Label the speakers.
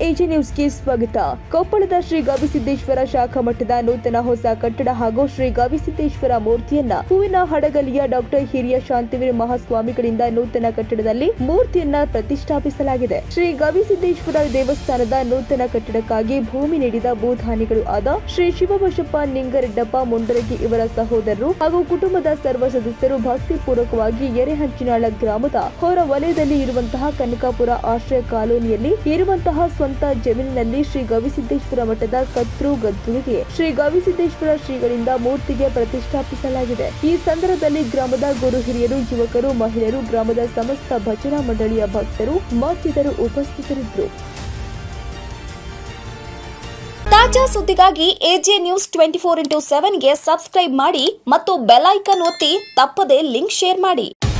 Speaker 1: AG ನ್ಯೂಸ್ಗೆ ಸ್ವಾಗತ ಕೊಪ್ಪಳದ ಶ್ರೀ ಗವಿಸಿದ್ದೇಶ್ವರ ಶಾಖಾ ಮಠದ ನೂತನ ಹೊಸ ಕಟ್ಟಡ ಹಾಗೂ ಶ್ರೀ ಗವಿಸಿದ್ದೇಶ್ವರ ಮೂರ್ತಿಯನ್ನ ಹೂವಿನ ಹಡಗಲಿಯ ಡಾಕ್ಟರ್ ಹಿರಿಯ ಶಾಂತಿವೀರ ಮಹಾಸ್ವಾಮಿಗಳಿಂದ ನೂತನ ಕಟ್ಟಡದಲ್ಲಿ ಮೂರ್ತಿಯನ್ನ ಪ್ರತಿಷ್ಠಾಪಿಸಲಾಗಿದೆ ಶ್ರೀ ಗವಿಸಿದ್ದೇಶ್ವರ ದೇವಸ್ಥಾನದ ನೂತನ ಕಟ್ಟಡಕ್ಕಾಗಿ ಭೂಮಿ ನೀಡಿದ ಭೂಧಾನಿಗಳು ಆದ ಶ್ರೀ ಶಿವಬಸಪ್ಪ ನಿಂಗರೆಡ್ಡಪ್ಪ ಮುಂಡರಗಿ ಇವರ ಸಹೋದರರು ಹಾಗೂ ಕುಟುಂಬದ ಸರ್ವ ಸದಸ್ಯರು ಭಕ್ತಿಪೂರ್ವಕವಾಗಿ ಎರೆಹಂಚಿನಾಳ ಗ್ರಾಮದ ಹೊರ ವಲಯದಲ್ಲಿ ಇರುವಂತಹ ಕನಕಾಪುರ ಆಶ್ರಯ ಕಾಲೋನಿಯಲ್ಲಿ ಇರುವಂತಹ ಸ್ವಂತ ಜಮೀನಿನಲ್ಲಿ ಶ್ರೀ ಗವಿಸಿದ್ದೇಶ್ವರ ಮಠದ ಕತ್ರು ಗದ್ದುಗೆಗೆ ಶ್ರೀ ಗವಿಸಿದ್ದೇಶ್ವರ ಶ್ರೀಗಳಿಂದ ಮೂರ್ತಿಗೆ ಪ್ರತಿಷ್ಠಾಪಿಸಲಾಗಿದೆ ಈ ಸಂದರ್ಭದಲ್ಲಿ ಗ್ರಾಮದ ಗುರು ಹಿರಿಯರು ಯುವಕರು ಮಹಿಳೆಯರು ಗ್ರಾಮದ ಸಮಸ್ತ ಭಜನಾ ಮಂಡಳಿಯ ಭಕ್ತರು ಮತ್ತಿತರರು ಉಪಸ್ಥಿತರಿದ್ದರು
Speaker 2: ತಾಜಾ ಸುದ್ದಿಗಾಗಿ AJ news twenty four into ಸೆವೆನ್ಗೆ ಸಬ್ಸ್ಕ್ರೈಬ್ ಮಾಡಿ ಮತ್ತು ಬೆಲ್ ಐಕನ್ ಒತ್ತಿ ತಪ್ಪದೇ ಲಿಂಕ್ ಶೇರ್ ಮಾಡಿ